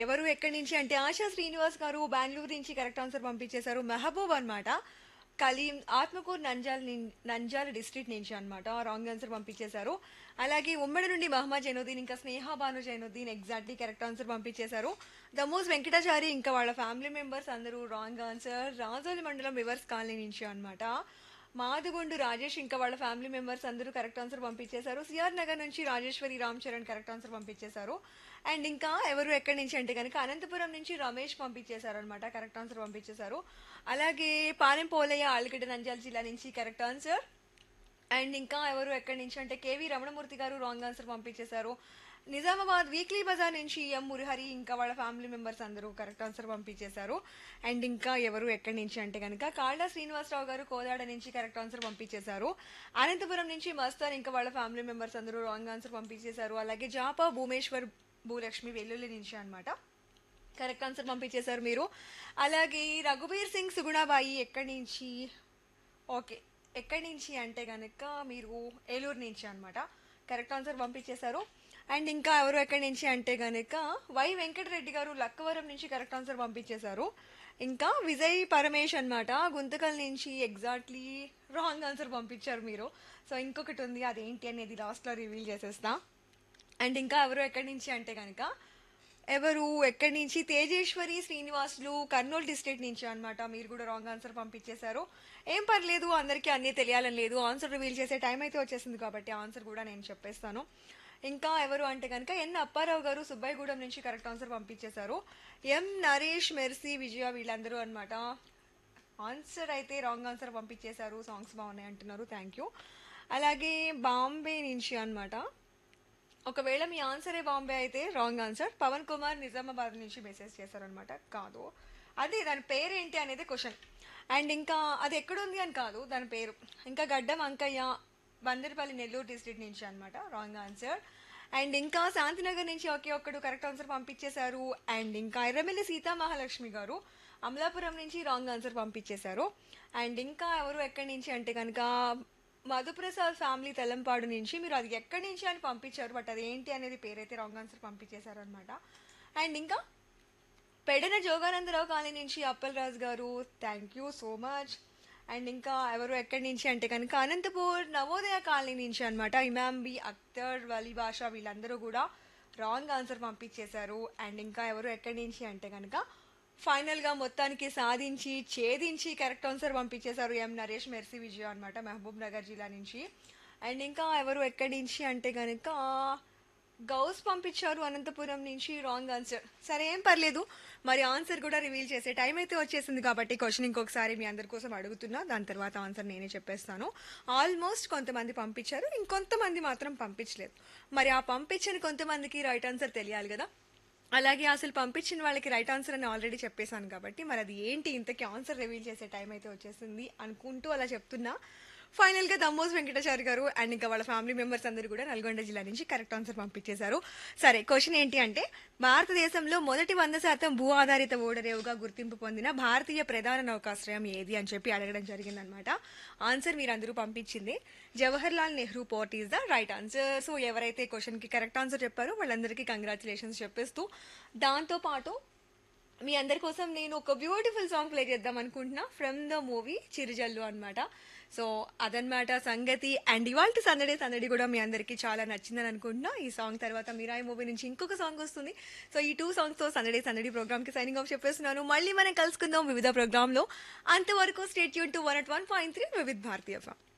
ఎవరు ఎక్కడి నుంచి అంటే ఆశా శ్రీనివాస్ గారు బెంగళూరు నుంచి కరెక్ట్ ఆన్సర్ పంపించేశారు మెహబూబ్ అన్నమాట కలీం ఆత్మకూరు నంజాల్ నిన్- నంజాల్ డిస్ట్రిక్ట్ నుంచి అన్నమాట రాంగ్ ఆన్సర్ పంపించేశారు అలాగే ఉమ్మడి నుండి మహమ్మద్ జైనుద్దీన్ ఇంకా Sneha Bhanu Zainuddin exactly correct answer పంపించేశారు దమోస్ వెంకటాచారి ఇంకా వాళ్ళ ఫ్యామిలీ మెంబర్స్ అందరూ రాంగ్ ఆన్సర్ రాజోలి మండలం రివర్స్ కాలనీ నుంచి అన్నమాట మాదుగుండు రాజేష్ ఇంకా వాళ్ళ ఫ్యామిలీ మెంబర్స్ అందరూ కరెక్ట్ ఆన్సర్ పంపించేశారు సిఆర్ నగర్ నుంచి రాజేశ్వరి రామ్ చరణ్ కరెక్ట్ ఆన్సర్ పంపించేశారు అండ్ ఇంకా ఎవరు ఎక్కడి నుంచి అంటే కనుక అనంతపురం నుంచి రమేష్ పంపించేశారు అనమాట కరెక్ట్ ఆన్సర్ పంపించేశారు అలాగే పాలెం పోలయ్య ఆలగడ్డ నంద్యాల జిల్లా నుంచి కరెక్ట్ ఆన్సర్ అండ్ ఇంకా ఎవరు ఎక్కడి నుంచి అంటే కేవీ రమణమూర్తి గారు రాంగ్ ఆన్సర్ పంపించేశారు నిజామాబాద్ వీక్లీ బజార్ నుంచి ఎం మురిహరి ఇంకా వాళ్ళ ఫ్యామిలీ మెంబర్స్ అందరూ కరెక్ట్ ఆన్సర్ పంపించేశారు అండ్ ఇంకా ఎవరు ఎక్కడి నుంచి అంటే కనుక కాళ్ళ శ్రీనివాసరావు గారు కోదాడ నుంచి కరెక్ట్ ఆన్సర్ పంపించేశారు అనంతపురం నుంచి మస్తాన్ ఇంకా వాళ్ళ ఫ్యామిలీ మెంబర్స్ అందరూ రాంగ్ ఆన్సర్ పంపించేశారు అలాగే జాపా భూమేశ్వర్ భూలక్ష్మి వెల్లుల్లి నుంచి అన్నమాట కరెక్ట్ ఆన్సర్ పంపించేశారు మీరు అలాగే రఘుబీర్ సింగ్ సుగుణాబాయి ఎక్కడి నుంచి ఓకే ఎక్కడి నుంచి అంటే కనుక మీరు ఏలూరు నుంచి అన్నమాట కరెక్ట్ ఆన్సర్ పంపించేశారు అండ్ ఇంకా ఎవరు ఎక్కడి నుంచి అంటే కనుక వై వెంకటరెడ్డి గారు లక్కవరం నుంచి కరెక్ట్ ఆన్సర్ పంపించేశారు ఇంకా విజయ్ పరమేష్ అన్నమాట గుంతకల్ నుంచి ఎగ్జాక్ట్లీ రాంగ్ ఆన్సర్ పంపించారు మీరు సో ఇంకొకటి ఉంది అదేంటి అనేది లాస్ట్లో రివీల్ చేసేస్తా అండ్ ఇంకా ఎవరు ఎక్కడి నుంచి అంటే కనుక ఎవరు ఎక్కడి నుంచి తేజేశ్వరి శ్రీనివాసులు కర్నూలు డిస్ట్రిక్ట్ నుంచి అన్నమాట మీరు కూడా రాంగ్ ఆన్సర్ పంపించేశారు ఏం పర్లేదు అందరికీ అన్నీ తెలియాలని లేదు ఆన్సర్ రివీల్ చేసే టైం అయితే వచ్చేసింది కాబట్టి ఆన్సర్ కూడా నేను చెప్పేస్తాను ఇంకా ఎవరు అంటే కనుక ఎన్ అప్పారావు గారు సుబ్బయ్యగూడెం నుంచి కరెక్ట్ ఆన్సర్ పంపించేశారు ఎం నరేష్ మెర్సీ విజయ వీళ్ళందరూ అన్నమాట ఆన్సర్ అయితే రాంగ్ ఆన్సర్ పంపించేశారు సాంగ్స్ బాగున్నాయి అంటున్నారు థ్యాంక్ యూ అలాగే బాంబే నుంచి అన్నమాట ఒకవేళ మీ ఆన్సరే బాంబే అయితే రాంగ్ ఆన్సర్ పవన్ కుమార్ నిజామాబాద్ నుంచి మెసేజ్ చేశారనమాట కాదు అదే దాని పేరు ఏంటి అనేది క్వశ్చన్ అండ్ ఇంకా అది ఎక్కడుంది అని కాదు దాని పేరు ఇంకా గడ్డం అంకయ్య బందర్పల్లి నెల్లూరు డిస్ట్రిక్ట్ నుంచి అన్నమాట రాంగ్ ఆన్సర్ అండ్ ఇంకా శాంతినగర్ నుంచి ఒకే ఒక్కడు కరెక్ట్ ఆన్సర్ పంపించేశారు అండ్ ఇంకా ఎర్రమిల్లి సీతా మహాలక్ష్మి గారు అమలాపురం నుంచి రాంగ్ ఆన్సర్ పంపించేశారు అండ్ ఇంకా ఎవరు ఎక్కడి నుంచి అంటే కనుక మధుప్రసాద్ ఫ్యామిలీ తెల్లంపాడు నుంచి మీరు అది ఎక్కడి నుంచి అని పంపించారు బట్ అది ఏంటి అనేది పేరైతే రాంగ్ ఆన్సర్ పంపించేశారు అనమాట అండ్ ఇంకా పెడన జోగానందరావు కాలనీ నుంచి Appalaraju garu thank you so much and ఇంకా ఎవరు ఎక్కడి నుంచి అంటే కనుక అనంతపూర్ నవోదయ కాలనీ నుంచి అనమాట ఇమాంబి అఖ్తర్ వలీ భాష వీళ్ళందరూ కూడా రాంగ్ ఆన్సర్ పంపించేశారు అండ్ ఇంకా ఎవరు ఎక్కడి నుంచి అంటే కనుక ఫైనల్గా మొత్తానికి సాధించి ఛేదించి కరెక్ట్ ఆన్సర్ పంపించేశారు ఎం నరేష్ మెర్సీ విజయ అనమాట మహబూబ్ నగర్ జిల్లా నుంచి అండ్ ఇంకా ఎవరు ఎక్కడి నుంచి అంటే కనుక గౌస్ పంపించారు అనంతపురం నుంచి రాంగ్ ఆన్సర్ సరే ఏం పర్లేదు మరి ఆన్సర్ కూడా రివీల్ చేసే టైం అయితే వచ్చేసింది కాబట్టి క్వశ్చన్ ఇంకొకసారి మీ అందరి కోసం అడుగుతున్నా దాని తర్వాత ఆన్సర్ నేనే చెప్పేస్తాను ఆల్మోస్ట్ కొంతమంది పంపించారు ఇంకొంతమంది మాత్రం పంపించలేదు మరి ఆ పంపించిన కొంతమందికి రైట్ ఆన్సర్ తెలియాలి కదా అలాగే అసలు పంపించిన వాళ్ళకి రైట్ ఆన్సర్ అని ఆల్రెడీ చెప్పేశాను కాబట్టి మరి అది ఏంటి ఇంతకీ ఆన్సర్ రివీల్ చేసే టైం అయితే వచ్చేసింది అనుకుంటూ అలా చెప్తున్నా ఫైనల్ గా దమ్మోస్ వెంకటాచారి గారు అండ్ ఇంకా వాళ్ళ ఫ్యామిలీ మెంబర్స్ అందరూ కూడా నల్గొండ జిల్లా నుంచి కరెక్ట్ ఆన్సర్ పంపించేశారు సరే క్వశ్చన్ ఏంటి అంటే భారతదేశంలో మొదటి వంద శాతం భూ ఆధారిత ఓడరేవుగా గుర్తింపు పొందిన భారతీయ ప్రధాన నౌకాశ్రయం ఏది అని చెప్పి అడగడం జరిగిందనమాట ఆన్సర్ మీరు అందరూ పంపించింది Jawahar Lal Nehru port is the right answer so ఎవరైతే క్వశ్చన్ కి కరెక్ట్ ఆన్సర్ చెప్పారో వాళ్ళందరికీ కంగ్రాచులేషన్స్ చెప్పేస్తూ దాంతో పాటు మీ అందరి కోసం నేను ఒక బ్యూటిఫుల్ సాంగ్ ప్లే చేద్దాం అనుకుంటున్నా ఫ్రమ్ ద మూవీ చిరుజల్లు అన్నమాట సో అదనమాట సంగతి అండ్ ఇవాళ సందడి సందడి కూడా మీ అందరికీ చాలా నచ్చిందని అనుకుంటున్నా ఈ సాంగ్ తర్వాత మీరాయి మూవీ నుంచి ఇంకొక సాంగ్ వస్తుంది సో ఈ టూ సాంగ్స్ తో సందడి సందడి ప్రోగ్రామ్ కి సైనింగ్ ఆఫ్ చెప్పేస్తున్నాను మళ్ళీ మనం కలుసుకుందాం వివిధ ప్రోగ్రామ్ లో అంతవరకు స్టేట్ యూన్ to one at one point three Vividh Bharatiya form